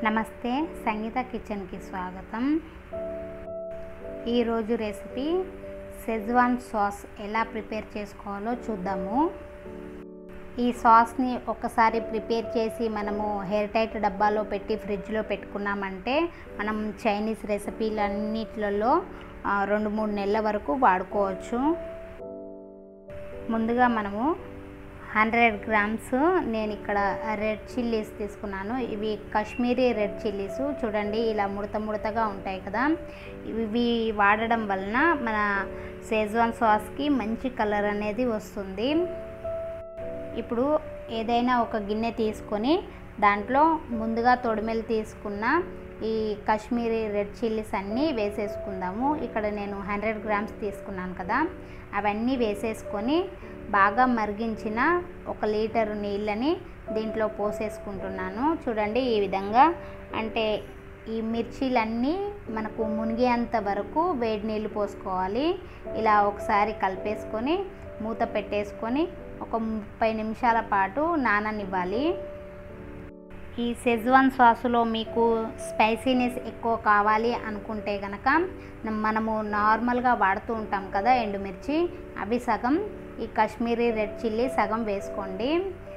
నమస్తే సంగీత కిచెన్కి స్వాగతం ఈరోజు రెసిపీ సెజ్వాన్ సాస్ ఎలా ప్రిపేర్ చేసుకోవాలో చూద్దాము ఈ సాస్ని ఒకసారి ప్రిపేర్ చేసి మనము హెయిర్ టైట్ డబ్బాలో పెట్టి ఫ్రిడ్జ్లో పెట్టుకున్నామంటే మనం చైనీస్ రెసిపీలన్నిట్లలో ఆ, రెండు మూడు నెలల వరకు వాడుకోవచ్చు ముందుగా మనము హండ్రెడ్ గ్రామ్స్ నేను ఇక్కడ రెడ్ చిల్లీస్ తీసుకున్నాను ఇవి కాశ్మీరీ రెడ్ చిల్లీస్ చూడండి ఇలా ముడత ముడతగా ఉంటాయి కదా ఇవి వాడడం వలన మన సేజ్వాన్ సాస్కి మంచి కలర్ అనేది వస్తుంది ఇప్పుడు ఏదైనా ఒక గిన్నె తీసుకొని దాంట్లో ముందుగా తొడిమెలు తీసుకున్న ఈ కాశ్మీరీ రెడ్ చిల్లీస్ అన్నీ వేసేసుకుందాము ఇక్కడ నేను హండ్రెడ్ గ్రామ్స్ తీసుకున్నాను కదా అవన్నీ వేసేసుకొని బాగా మరిగించిన ఒక లీటరు నీళ్ళని దీంట్లో పోసేసుకుంటున్నాను చూడండి ఈ విధంగా అంటే ఈ మిర్చీలన్నీ మనకు మునిగేంత వరకు వేడి నీళ్ళు పోసుకోవాలి ఇలా ఒకసారి కలిపేసుకొని మూత పెట్టేసుకొని ఒక ముప్పై నిమిషాల పాటు నాననివ్వాలి ఈ సెజ్వాన్ సాసులో మీకు స్పైసీనెస్ ఎక్కువ కావాలి అనుకుంటే కనుక మనము నార్మల్గా వాడుతూ ఉంటాం కదా ఎండుమిర్చి అవి సగం ఈ కాశ్మీరీ రెడ్ చిల్లీ సగం వేసుకోండి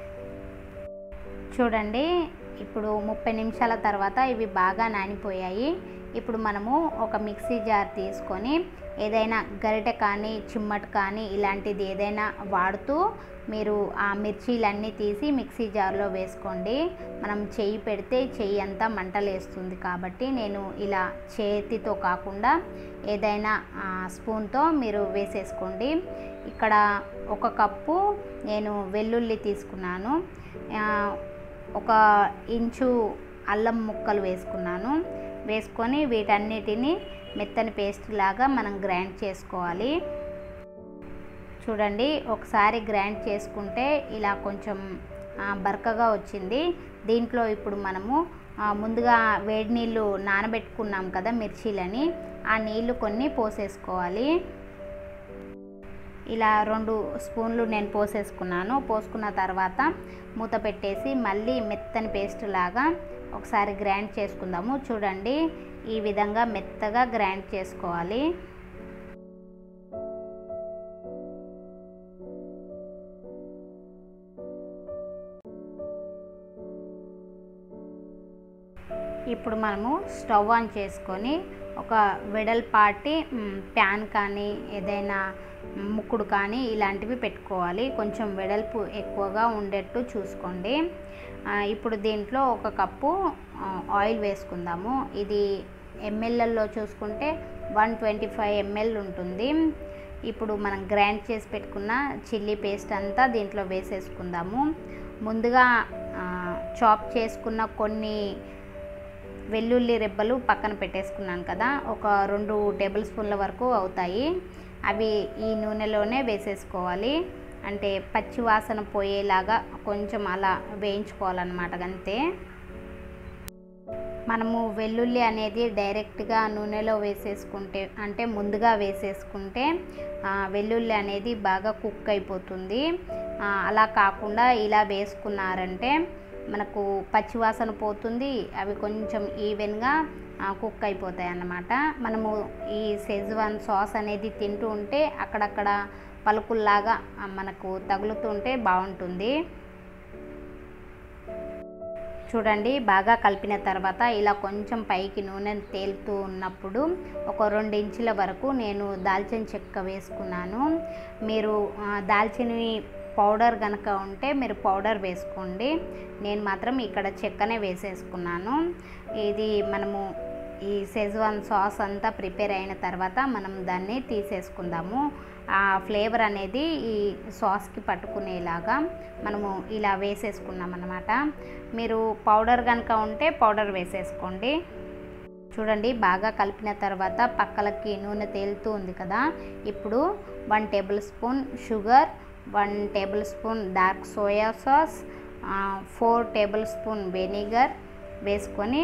చూడండి ఇప్పుడు ముప్పై నిమిషాల తర్వాత ఇవి బాగా నానిపోయాయి ఇప్పుడు మనము ఒక మిక్సీ జార్ తీసుకొని ఏదైనా గరిటె కానీ చిమ్మట్ కానీ ఇలాంటిది ఏదైనా వాడుతూ మీరు ఆ మిర్చీలన్నీ తీసి మిక్సీ జార్లో వేసుకోండి మనం చెయ్యి పెడితే చెయ్యి అంతా మంటలేస్తుంది కాబట్టి నేను ఇలా చేతితో కాకుండా ఏదైనా స్పూన్తో మీరు వేసేసుకోండి ఇక్కడ ఒక కప్పు నేను వెల్లుల్లి తీసుకున్నాను ఆ, ఒక ఇంచు అల్లం ముక్కలు వేసుకున్నాను వేసుకొని వీటన్నిటిని మెత్తని పేస్ట్ లాగా మనం గ్రైండ్ చేసుకోవాలి చూడండి ఒకసారి గ్రైండ్ చేసుకుంటే ఇలా కొంచెం ఆ, బరకగా వచ్చింది దీంట్లో ఇప్పుడు మనము ఆ, ముందుగా వేడి నీళ్ళు నానబెట్టుకున్నాం కదా మిర్చీలని ఆ నీళ్లు కొన్ని పోసేసుకోవాలి ఇలా రెండు స్పూన్లు నేను పోసేసుకున్నాను పోసుకున్న తర్వాత మూత పెట్టేసి మళ్ళీ మెత్తని పేస్ట్ లాగా ఒకసారి గ్రైండ్ చేసుకుందాము చూడండి ఈ విధంగా మెత్తగా గ్రైండ్ చేసుకోవాలి ఇప్పుడు మనము స్టవ్ ఆన్ చేసుకొని ఒక వెడల్పాటి మ్, ప్యాన్ కానీ ఏదైనా ముక్కుడు కానీ ఇలాంటివి పెట్టుకోవాలి కొంచెం వెడల్పు ఎక్కువగా ఉండేట్టు చూసుకోండి ఆ, ఇప్పుడు దీంట్లో ఒక కప్పు ఆ, ఆయిల్ వేసుకుందాము ఇది ఎంఎల్ఎల్లో చూసుకుంటే వన్ ట్వంటీ ఫైవ్ ఎంఎల్ ఉంటుంది ఇప్పుడు మనం గ్రైండ్ చేసి పెట్టుకున్న చిల్లీ పేస్ట్ అంతా దీంట్లో వేసేసుకుందాము ముందుగా ఆ, చాప్ చేసుకున్న కొన్ని వెల్లుల్లి రెబ్బలు పక్కన పెట్టేసుకున్నాను కదా ఒక రెండు టేబుల్ స్పూన్ల వరకు అవుతాయి అవి ఈ నూనెలోనే వేసేసుకోవాలి అంటే పచ్చి వాసన పోయేలాగా కొంచెం అలా వేయించుకోవాలన్నమాట అంతే మనము వెల్లుల్లి అనేది డైరెక్ట్గా నూనెలో వేసేసుకుంటే అంటే ముందుగా వేసేసుకుంటే ఆ, వెల్లుల్లి అనేది బాగా కుక్ అయిపోతుంది ఆ, అలా కాకుండా ఇలా వేసుకున్నారంటే మనకు పచ్చివాసన పోతుంది అవి కొంచెం ఈవెన్గా కుక్ అయిపోతాయి అన్నమాట మనము ఈ సెజ్వాన్ సాస్ అనేది తింటూ ఉంటే అక్కడక్కడ పలుకుల్లాగా ఆ, మనకు తగులుతుంటే బాగుంటుంది చూడండి బాగా కలిపిన తర్వాత ఇలా కొంచెం పైకి నూనె తేలుతూ ఉన్నప్పుడు ఒక రెండు ఇంచుల వరకు నేను దాల్చిన చెక్క వేసుకున్నాను మీరు ఆ, దాల్చినవి పౌడర్ కనుక ఉంటే మీరు పౌడర్ వేసుకోండి నేను మాత్రం ఇక్కడ చెక్కనే వేసేసుకున్నాను ఇది మనము ఈ సెజ్వాన్ సాస్ అంతా ప్రిపేర్ అయిన తర్వాత మనం దాన్ని తీసేసుకుందాము ఆ ఫ్లేవర్ అనేది ఈ సాస్కి పట్టుకునేలాగా మనము ఇలా వేసేసుకున్నాం అన్నమాట మీరు పౌడర్ కనుక ఉంటే పౌడర్ వేసేసుకోండి చూడండి బాగా కలిపిన తర్వాత పక్కలకి నూనె తేలుతూ ఉంది కదా ఇప్పుడు one tablespoon sugar one tablespoon dark soya sauce four tablespoon vinegar వేసుకొని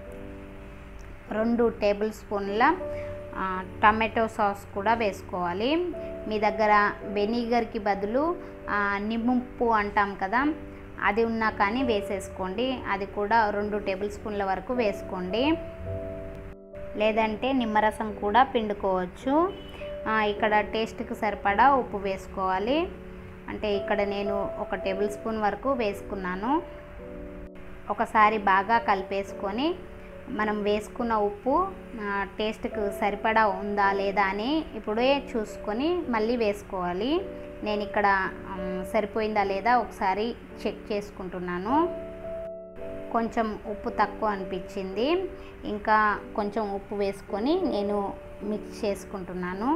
రెండు టేబుల్ స్పూన్ల ఆ, టమాటో సాస్ కూడా వేసుకోవాలి మీ దగ్గర వెనిగర్కి బదులు ఆ, నిమ్ముప్పు అంటాం కదా అది ఉన్నా కానీ వేసేసుకోండి అది కూడా రెండు టేబుల్ స్పూన్ల వరకు వేసుకోండి లేదంటే నిమ్మరసం కూడా పిండుకోవచ్చు ఆ, ఇక్కడ టేస్ట్కి సరిపడా ఉప్పు వేసుకోవాలి అంటే ఇక్కడ నేను ఒక టేబుల్ స్పూన్ వరకు వేసుకున్నాను ఒకసారి బాగా కలిపేసుకొని మనం వేసుకున్న ఉప్పు ఆ, టేస్ట్కి సరిపడా ఉందా లేదా అని ఇప్పుడే చూసుకొని మళ్ళీ వేసుకోవాలి నేను ఇక్కడ ఉమ్, సరిపోయిందా లేదా ఒకసారి చెక్ చేసుకుంటున్నాను కొంచెం ఉప్పు తక్కువ అనిపించింది ఇంకా కొంచెం ఉప్పు వేసుకొని నేను మిక్స్ చేసుకుంటున్నాను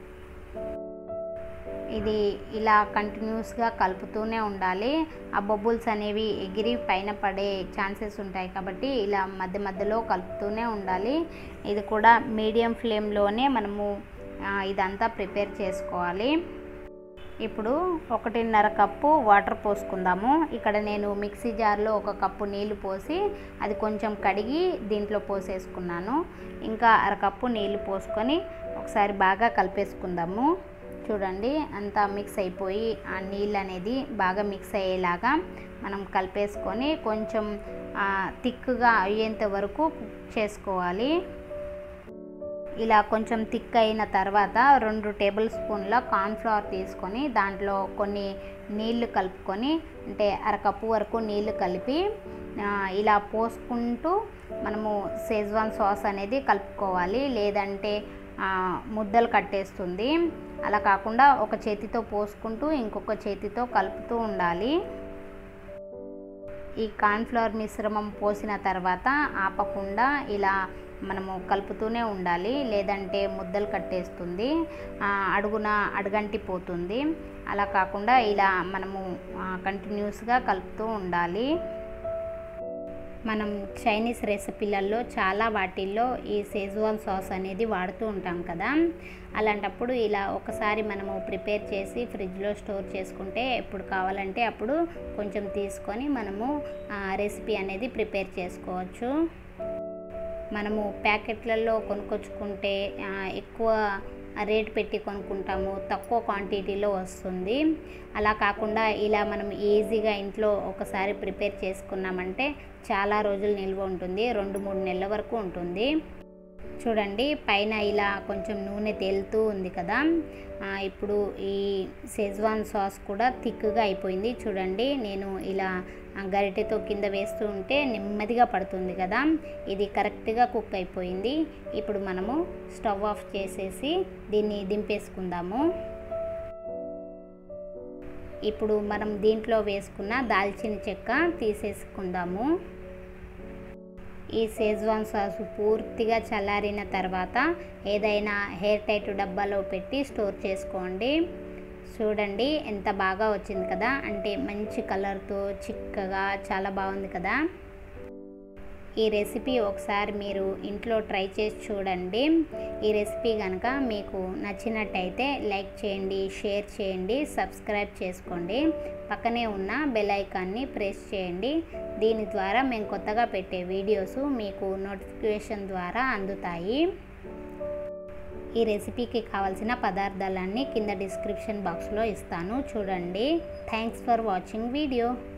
ఇది ఇలా కంటిన్యూస్గా కలుపుతూనే ఉండాలి ఆ బొబ్బుల్స్ అనేవి ఎగిరి పైన పడే ఛాన్సెస్ ఉంటాయి కాబట్టి ఇలా మధ్య మధ్యలో కలుపుతూనే ఉండాలి ఇది కూడా మీడియం ఫ్లేమ్లోనే మనము ఆ, ఇదంతా ప్రిపేర్ చేసుకోవాలి ఇప్పుడు ఒకటిన్నర కప్పు వాటర్ పోసుకుందాము ఇక్కడ నేను మిక్సీ జార్లో ఒక కప్పు నీళ్లు పోసి అది కొంచెం కడిగి దీంట్లో పోసేసుకున్నాను ఇంకా అరకప్పు నీళ్లు పోసుకొని ఒకసారి బాగా కలిపేసుకుందాము చూడండి అంతా మిక్స్ అయిపోయి ఆ నీళ్ళు అనేది బాగా మిక్స్ అయ్యేలాగా మనం కలిపేసుకొని కొంచెం థిక్గా అయ్యేంత వరకు కుక్ చేసుకోవాలి ఇలా కొంచెం థిక్ అయిన తర్వాత రెండు టేబుల్ స్పూన్ల కార్న్ఫ్లవర్ తీసుకొని దాంట్లో కొన్ని నీళ్లు కలుపుకొని అంటే అరకప్పు వరకు నీళ్లు కలిపి ఆ, ఇలా పోసుకుంటూ మనము షెజ్వాన్ సాస్ అనేది కలుపుకోవాలి లేదంటే ఆ, ముద్దలు కట్టేస్తుంది అలా కాకుండా ఒక చేతితో పోసుకుంటూ ఇంకొక చేతితో కలుపుతూ ఉండాలి ఈ కార్న్ఫ్లవర్ మిశ్రమం పోసిన తర్వాత ఆపకుండా ఇలా మనము కలుపుతూనే ఉండాలి లేదంటే ముద్దలు కట్టేస్తుంది ఆ, అడుగున అడుగంటి పోతుంది అలా కాకుండా ఇలా మనము కంటిన్యూస్గా కలుపుతూ ఉండాలి మనం చైనీస్ రెసిపీలలో చాలా వాటిల్లో ఈ షెజ్వాన్ సాస్ అనేది వాడుతూ ఉంటాం కదా అలాంటప్పుడు ఇలా ఒకసారి మనము ప్రిపేర్ చేసి ఫ్రిడ్జ్లో స్టోర్ చేసుకుంటే ఎప్పుడు కావాలంటే అప్పుడు కొంచెం తీసుకొని మనము ఆ రెసిపీ అనేది ప్రిపేర్ చేసుకోవచ్చు మనము ప్యాకెట్లలో కొనుక్కొచ్చుకుంటే ఆ, ఎక్కువ రేట్ పెట్టి కొనుక్కుంటాము తక్కువ క్వాంటిటీలో వస్తుంది అలా కాకుండా ఇలా మనం ఈజీగా ఇంట్లో ఒకసారి ప్రిపేర్ చేసుకున్నామంటే చాలా రోజులు నిల్వ ఉంటుంది రెండు మూడు నెలల వరకు ఉంటుంది చూడండి పైన ఇలా కొంచెం నూనె తేలుతూ ఉంది కదా ఆ, ఇప్పుడు ఈ షెజ్వాన్ సాస్ కూడా థిక్గా అయిపోయింది చూడండి నేను ఇలా ఆ, గరిటెతో కింద వేస్తూ ఉంటే నెమ్మదిగా పడుతుంది కదా ఇది కరెక్ట్గా కుక్ అయిపోయింది ఇప్పుడు మనము స్టవ్ ఆఫ్ చేసేసి దీన్ని దింపేసుకుందాము ఇప్పుడు మనం దీంట్లో వేసుకున్న దాల్చిన చెక్క తీసేసుకుందాము ఈ షేజ్వాన్ సాస్ పూర్తిగా చల్లారిన తర్వాత ఏదైనా హెయిర్ టైట్ డబ్బాలో పెట్టి స్టోర్ చేసుకోండి చూడండి ఎంత బాగా వచ్చింది కదా అంటే మంచి కలర్తో చిక్కగా చాలా బాగుంది కదా ఈ రెసిపీ ఒకసారి మీరు ఇంట్లో ట్రై చేసి చూడండి ఈ రెసిపీ కనుక మీకు నచ్చినట్టయితే లైక్ చేయండి షేర్ చేయండి సబ్స్క్రైబ్ చేసుకోండి పక్కనే ఉన్న బెల్ ఐకాన్ని ప్రెస్ చేయండి దీని ద్వారా మేము కొత్తగా పెట్టే వీడియోస్ మీకు నోటిఫికేషన్ ద్వారా అందుతాయి ఈ రెసిపీకి కావాల్సిన పదార్థాలన్నీ కింద డిస్క్రిప్షన్ బాక్స్లో ఇస్తాను చూడండి థ్యాంక్స్ ఫర్ వాచింగ్ వీడియో